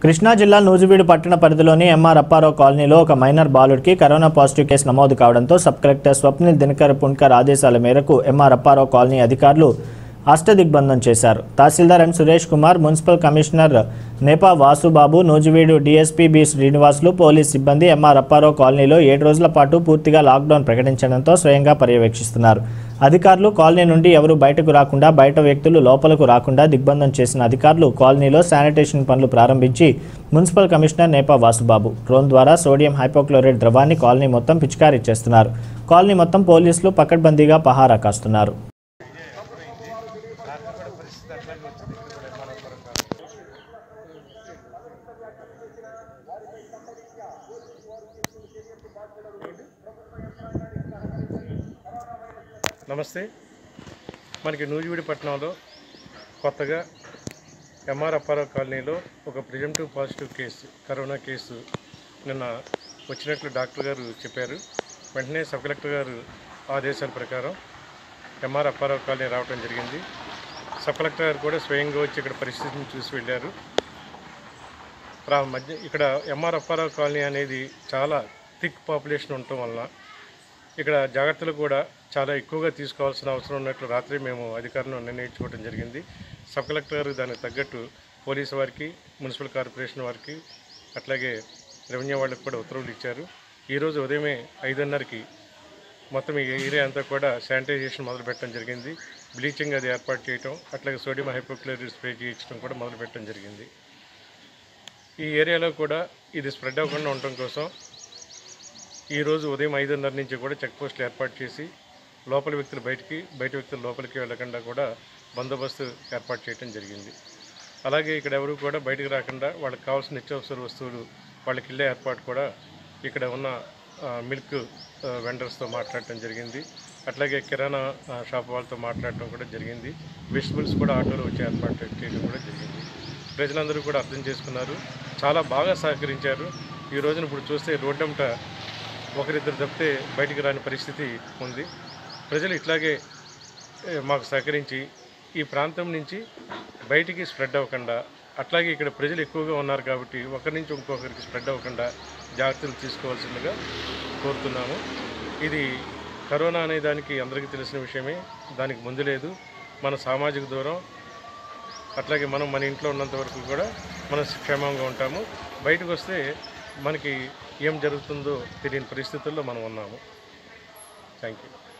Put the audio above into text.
కృష్ణా జిల్లా నూజివీడు పట్టణ పరిధిలోని ఎంఆర్ అప్పారావు కాలనీలో ఒక మైనర్ బాలుడికి కరోనా పాజిటివ్ కేసు నమోదు కావడంతో సబ్ కలెక్టర్ స్వప్నిల్ దినకర్ పుణ్కర్ ఆదేశాల మేరకు ఎంఆర్ అప్పారావు కాలనీ అధికారులు అష్టదిగ్బంధం చేశారు తహసీల్దార్ M Suresh Kumar municipal commissioner Nepa Vasubabu Nuzvid DSP B Srinivasulu police సిబ్బంది ఎంఆర్ అప్పారావు కాలనీలో ఏడు రోజుల పాటు పూర్తిగా లాక్డౌన్ ప్రకటించడంతో స్వయంగా పర్యవేక్షిస్తున్నారు అధికారులు కాలనీ నుండి ఎవరూ బయటకు రాకుండా బయట వ్యక్తులు లోపలకు రాకుండా దిగ్బంధం చేసిన అధికారులు కాలనీలో శానిటేషన్ పనులు ప్రారంభించి municipal commissioner Nepa Vasubabu drone ద్వారా సోడియం హైపోక్లోరైడ్ ద్రవాన్ని కాలనీ మొత్తం పిచికారీ చేస్తున్నారు కాలనీ మొత్తం పోలీసులు పకడ్బందీగా పహారా కాస్తున్నారు నమస్తే మనకి నూజివీడి పట్టణంలో కొత్తగా ఎంఆర్ అప్పారావు కాలనీలో ఒక presumptive positive case corona case నిన్న వచ్చినట్లు డాక్టర్ గారు చెప్పారు వెంటనే సబ్ కలెక్టర్ గారు ఆదేశాల ప్రకారం ఎంఆర్ అప్పారావు కాలనీ రావడం జరిగింది సబ్ కలెక్టర్ గారు కూడా స్వయంగా వచ్చి ఇక్కడ పరిస్థితిని చూసి వెళ్ళారు ప్రా మధ్య ఇక్కడ ఎంఆర్ అప్పారావు కాలనీ అనేది చాలా థిక్ పాపులేషన్ ఉండటం వలన ఇక్కడ జాగ్రత్తలు కూడా చాలా ఎక్కువగా తీసుకోవాల్సిన అవసరం ఉన్నట్లు రాత్రి మేము అధికారులను నిర్ణయించుకోవడం జరిగింది సబ్ కలెక్టర్ గారు దానికి తగ్గట్టు పోలీసు వారికి మున్సిపల్ కార్పొరేషన్ వారికి అట్లాగే రెవెన్యూ వాళ్ళకి కూడా ఉత్తర్వులు ఇచ్చారు ఈరోజు ఉదయమే ఐదున్నరకి మొత్తం ఈ ఏరియా అంతా కూడా శానిటైజేషన్ మొదలు పెట్టడం జరిగింది బ్లీచింగ్ అది ఏర్పాటు చేయటం అట్లాగే సోడియం హైపోక్లోరైడ్ స్ప్రే చేయించడం కూడా మొదలు పెట్టడం జరిగింది ఈ ఏరియాలో కూడా ఇది స్ప్రెడ్ అవ్వకుండా ఉండటం కోసం ఈరోజు ఉదయం ఐదున్నర నుంచి కూడా చెక్ పోస్టులు ఏర్పాటు చేసి లోపల వ్యక్తులు బయటికి బయట వ్యక్తులు లోపలికి వెళ్ళకుండా కూడా బందోబస్తు ఏర్పాటు చేయడం జరిగింది అలాగే ఇక్కడ ఎవరు కూడా బయటకు రాకుండా వాళ్ళకి కావాల్సిన నిత్యావసర వస్తువులు వాళ్ళకి ఇళ్ళే ఏర్పాటు కూడా ఇక్కడ ఉన్న ఆ, మిల్క్ ఆ, వెండర్స్తో మాట్లాడటం జరిగింది అట్లాగే కిరాణా ఆ, షాప్ వాళ్ళతో మాట్లాడటం కూడా జరిగింది వెజిటబుల్స్ కూడా ఆటోలో వచ్చి ఏర్పాటు చేయడం కూడా జరిగింది ప్రజలందరూ కూడా అర్థం చేసుకున్నారు చాలా బాగా సహకరించారు ఈ రోజున ఇప్పుడు చూస్తే రోడ్డంట ఒకరిద్దరు తప్పితే బయటికి రాని పరిస్థితి ఉంది ప్రజలు ఇట్లాగే ఏ, మాకు సహకరించి ఈ ప్రాంతం నుంచి బయటికి స్ప్రెడ్ అవ్వకుండా అట్లాగే ఇక్కడ ప్రజలు ఎక్కువగా ఉన్నారు కాబట్టి ఒకరి నుంచి ఇంకొకరికి స్ప్రెడ్ అవ్వకుండా జాగ్రత్తలు తీసుకోవాల్సిందిగా కోరుతున్నాము ఇది కరోనా అనే దానికి అందరికీ తెలిసిన విషయమే దానికి ముందు లేదు మన సామాజిక దూరం అట్లాగే మనం మన ఇంట్లో ఉన్నంత వరకు కూడా మనం క్షేమంగా ఉంటాము బయటకు వస్తే మనకి ఏం జరుగుతుందో తెలియని పరిస్థితుల్లో మనం ఉన్నాము థ్యాంక్ యూ